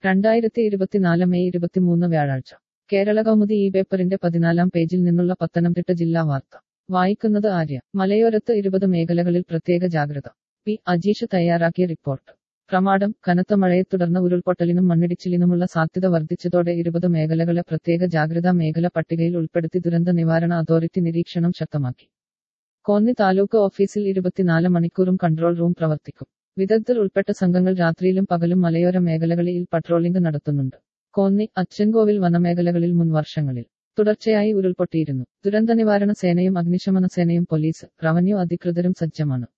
രണ്ടായിരത്തി ഇരുപത്തിനാല് മെയ് ഇരുപത്തിമൂന്ന് വ്യാഴാഴ്ച കേരള കൗമുദി ഈ പേപ്പറിന്റെ പതിനാലാം പേജിൽ നിന്നുള്ള പത്തനംതിട്ട ജില്ലാ വാർത്ത വായിക്കുന്നത് ആര്യ മലയോരത്ത് ഇരുപത് മേഖലകളിൽ പ്രത്യേക ജാഗ്രത പി അജീഷ് തയ്യാറാക്കിയ റിപ്പോർട്ട് പ്രമാടം കനത്ത മഴയെ തുടർന്ന് ഉരുൾപൊട്ടലിനും മണ്ണിടിച്ചിലിനുമുള്ള സാധ്യത വർദ്ധിച്ചതോടെ ഇരുപത് മേഖലകളെ പ്രത്യേക ജാഗ്രതാ മേഖല പട്ടികയിൽ ഉൾപ്പെടുത്തി ദുരന്ത നിവാരണ അതോറിറ്റി നിരീക്ഷണം ശക്തമാക്കി കോന്നി താലൂക്ക് ഓഫീസിൽ ഇരുപത്തിനാല് മണിക്കൂറും കൺട്രോൾ റൂം പ്രവർത്തിക്കും വിദഗ്ധർ ഉൾപ്പെട്ട സംഘങ്ങൾ രാത്രിയിലും പകലും മലയോര മേഖലകളിൽ പട്രോളിംഗ് നടത്തുന്നുണ്ട് കോന്നി അച്ചൻകോവിൽ വനമേഖലകളിൽ മുൻ വർഷങ്ങളിൽ തുടർച്ചയായി ഉരുൾപൊട്ടിയിരുന്നു ദുരന്ത നിവാരണ സേനയും അഗ്നിശമന സേനയും പോലീസ് റവന്യൂ അധികൃതരും സജ്ജമാണ്